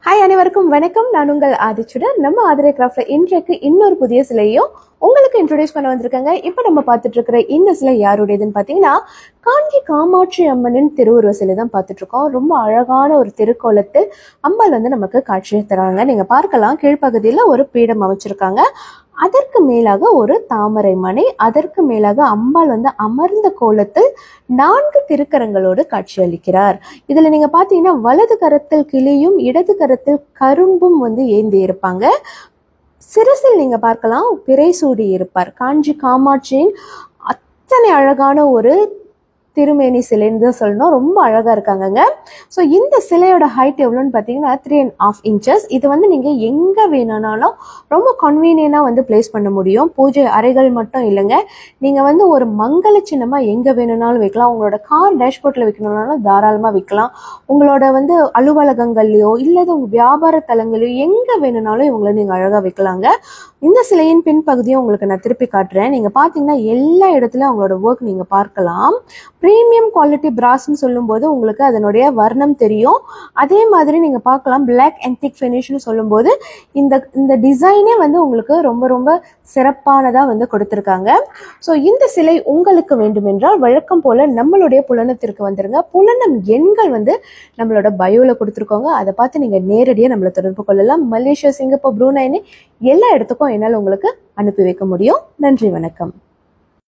hi அனைவருக்கும் வணக்கம் நான் உங்கள் ஆதிச்சுடன் நம்ம ஆதிரை கிராஃப்ட்ல இன்றைக்கு இன்னொரு புதிய சிலையும் உங்களுக்கு இன்ட்ரோடியூஸ் பண்ண வந்திருக்காங்க இப்போ நம்ம பார்த்துட்டு இருக்கிற இந்த சிலை யாருடையதுன்னு பார்த்தீங்கன்னா காஞ்சி காமாட்சி அம்மனின் திருவுருவ சிலை தான் பார்த்துட்டு இருக்கோம் ரொம்ப அழகான ஒரு திருக்கோலத்தில் அம்பாள் வந்து நமக்கு காட்சி தராங்க நீங்க பார்க்கலாம் கீழ்ப்பகுதியில் ஒரு பீடம் அமைச்சிருக்காங்க அதற்கு மேலாக ஒரு தாமரை மனை அதற்கு மேலாக அம்பாள் வந்து அமர்ந்த கோலத்தில் நான்கு திருக்கரங்களோடு காட்சியளிக்கிறார் இதுல நீங்க பாத்தீங்கன்னா வலது கரத்தில் கிளியும் இடது கரத்தில் கரும்பும் வந்து ஏந்தி இருப்பாங்க சிரசில் நீங்க பார்க்கலாம் பிறை சூடி இருப்பார் காஞ்சி காமாட்சியின் அத்தனை அழகான ஒரு திருமேனி சிலைன்னு தான் சொல்லணும் ரொம்ப அழகா இருக்காங்கங்க ஸோ இந்த சிலையோட ஹைட் எவ்வளோன்னு பார்த்தீங்கன்னா த்ரீ அண்ட் ஆஃப் இன்ச்சஸ் இது வந்து நீங்கள் எங்கே வேணும்னாலும் ரொம்ப கன்வீனியனாக வந்து பிளேஸ் பண்ண முடியும் பூஜை அறைகள் மட்டும் இல்லைங்க நீங்கள் வந்து ஒரு மங்கள சின்னமாக எங்கே வேணும்னாலும் வைக்கலாம் உங்களோட கார் டேஷ்போர்ட்டில் வைக்கணும்னாலும் தாராளமாக வைக்கலாம் உங்களோட வந்து அலுவலகங்கள்லையோ இல்லது உங்கள் வியாபார தலங்களையோ எங்கே வேணும்னாலும் இவங்களை நீங்கள் அழகாக வைக்கலாங்க இந்த சிலையின் பின்பகுதியும் உங்களுக்கு நான் திருப்பி காட்டுறேன் நீங்கள் பார்த்தீங்கன்னா எல்லா இடத்துலையும் அவங்களோட ஒர்க் நீங்கள் பார்க்கலாம் ப்ரீமியம் குவாலிட்டி பிராஸ்ன்னு சொல்லும்போது உங்களுக்கு அதனுடைய வர்ணம் தெரியும் அதே மாதிரி நீங்கள் பார்க்கலாம் பிளாக் அண்ட் திக் ஃபினிஷ்னு சொல்லும்போது இந்த இந்த டிசைனே வந்து உங்களுக்கு ரொம்ப ரொம்ப சிறப்பானதாக வந்து கொடுத்துருக்காங்க ஸோ இந்த சிலை உங்களுக்கு வேண்டுமென்றால் வழக்கம் போல் நம்மளுடைய புலனத்திற்கு வந்துருங்க புலனம் எண்கள் வந்து நம்மளோட பயோவில் கொடுத்துருக்கோங்க அதை பார்த்து நீங்கள் நேரடியாக நம்மளை தொடர்பு கொள்ளலாம் மலேசியா சிங்கப்பூர் ப்ரூனைனு எல்லா இடத்துக்கும் என்னால் உங்களுக்கு அனுப்பி வைக்க முடியும் நன்றி வணக்கம்